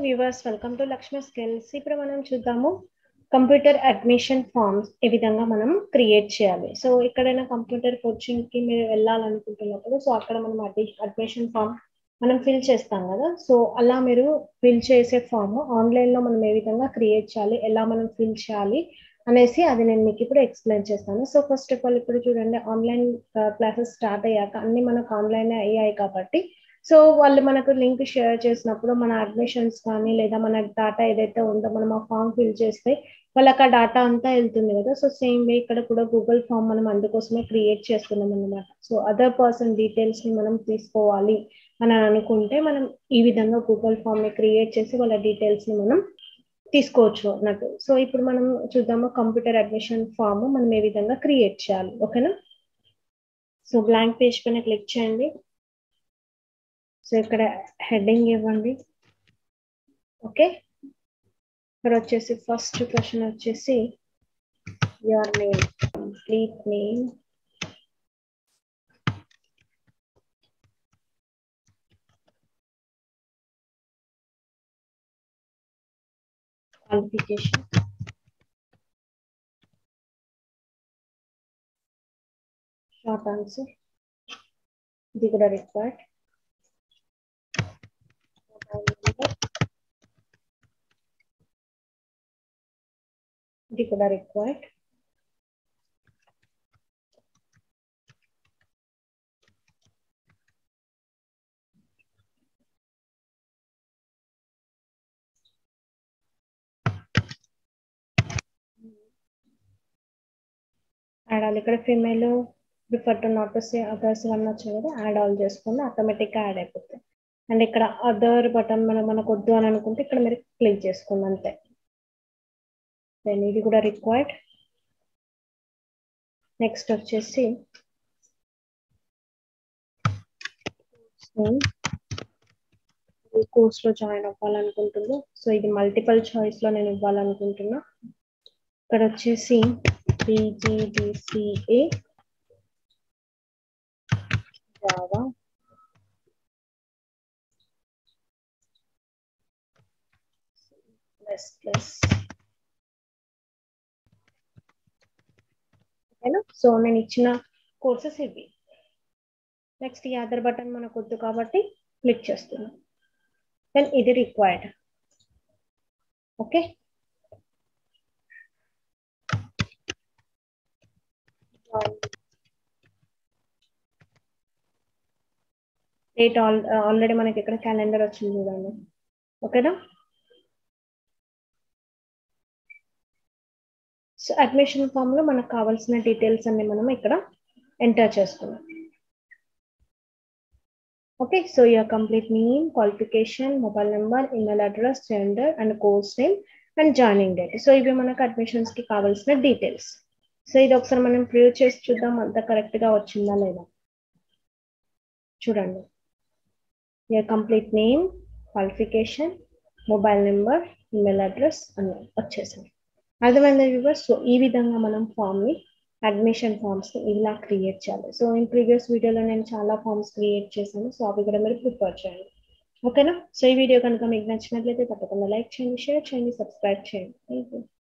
viewers welcome to Lakshmi skills ఇప్పుడు మనం చూద్దాము కంప్యూటర్ అడ్మిషన్ ఫామ్స్ ఏ విధంగా మనం క్రియేట్ చేయాలి సో ఎక్కడైనా కంప్యూటర్ కోచింగ్ కి మీరు వెళ్ళాలనుకుంటున్నప్పుడు సో అక్కడ మనం అడ్మిషన్ ఫామ్ మనం ఫిల్ చేస్తాం కదా సో అలా మీరు ఫిల్ చేసే ఫామ్ ఆన్లైన్ లో మనం ఏ విధంగా క్రియేట్ చేయాలి ఎలా మనం ఫిల్ చేయాలి అనేసి అది నేను మీకు ఇప్పుడు ఎక్స్ప్లెయిన్ చేస్తాను సో ఫస్ట్ ఆఫ్ ఆల్ ఇప్పుడు చూడండి ఆన్లైన్ క్లాసెస్ స్టార్ట్ అయ్యాక అన్ని మనకు ఆన్లైన్ అయ్యాయి కాబట్టి సో వాళ్ళు మనకు లింక్ షేర్ చేసినప్పుడు మన అడ్మిషన్స్ కానీ లేదా మన డేటా ఏదైతే ఉందో మనం ఆ ఫామ్ ఫిల్ చేస్తే వాళ్ళకి ఆ డేటా అంతా వెళ్తుంది కదా సో సేమ్ వే ఇక్కడ కూడా గూగుల్ ఫామ్ మనం అందుకోసమే క్రియేట్ చేస్తున్నాం అనమాట సో అదర్ పర్సన్ డీటెయిల్స్ ని మనం తీసుకోవాలి అని అనుకుంటే మనం ఈ విధంగా గూగుల్ ఫామ్ ని క్రియేట్ చేసి వాళ్ళ డీటెయిల్స్ ని మనం తీసుకోవచ్చు అన్నట్టు సో ఇప్పుడు మనం చూద్దాము కంప్యూటర్ అడ్మిషన్ ఫామ్ మనం ఏ విధంగా క్రియేట్ చేయాలి ఓకేనా సో బ్లాంక్ పేజ్ పైన క్లిక్ చేయండి సో ఇక్కడ హెడ్డింగ్ ఇవ్వండి ఓకే ఇక్కడ వచ్చేసి ఫస్ట్ క్వశ్చన్ వచ్చేసి your name complete name qualification short answer ఇది కూడా రిక్వైర్డ్ ఇది కూడా రిక్వైర్డ్ యాడ్ ఆల్ ఇక్కడ female prefer to not to say others one వచ్చాయి కదా యాడ్ ఆల్ చేసుకుని ఆటోమేటిక్గా యాడ్ అయిపోతాయి అండ్ ఇక్కడ అదర్ బటన్ మనం మనకు వద్దు అని అనుకుంటే ఇక్కడ మీరు క్లిక్ చేసుకోండి అంతే దెన్ ఇది కూడా రిక్వైర్డ్ నెక్స్ట్ వచ్చేసి కోర్స్ లో జాయిన్ అవ్వాలనుకుంటున్నా సో ఇది మల్టిపల్ చాయిస్ లో నేను ఇవ్వాలనుకుంటున్నా ఇక్కడ వచ్చేసి PGDCA Java plus plus ఓకేనా సో నేను ఇచ్చిన కోర్సెస్ ఇవి నెక్స్ట్ ఈ అదర్ బటన్ మనకు వద్దు కాబట్టి క్లిక్ చేస్తున్నాం దెన్ ఇది required okay date all already మనకి ఇక్కడ క్యాలెండర్ వచ్చింది చూడండి ఓకేనా సో అడ్మిషన్ ఫామ్ లో మనకు కావాల్సిన డీటెయిల్స్ అన్ని మనం ఇక్కడ ఎంటర్ చేసుకున్నాం okay so your complete name qualification mobile number email address gender and course name and joining date so ఇవి మనకు అడ్మిషన్స్ కి కావాల్సిన డీటెయిల్స్ సో ఇది ఒకసారి మనం ప్రివ్యూ చేసి చూద్దాం అంత కరెక్ట్ గా వచ్చిందా లేదా చూడండి your complete name qualification mobile number email address అన్నీ వచ్చేసాయి అర్థమైంది వ్యూవర్స్ సో ఈ విధంగా మనం ఫామ్ ని అడ్మిషన్ ఫామ్స్ ని ఇలా క్రియేట్ చేయాలి సో ఇన్ ప్రీవియస్ వీడియోలో నేను చాలా ఫామ్స్ క్రియేట్ చేశాను సో అవి కూడా మీరు ప్రిపేర్ చేయండి ఓకేనా సో ఈ వీడియో కనుక మీకు నచ్చినట్లయితే తప్పకుండా లైక్ చేయండి షేర్ చేయండి సబ్స్క్రైబ్ చేయండి థ్యాంక్ యూ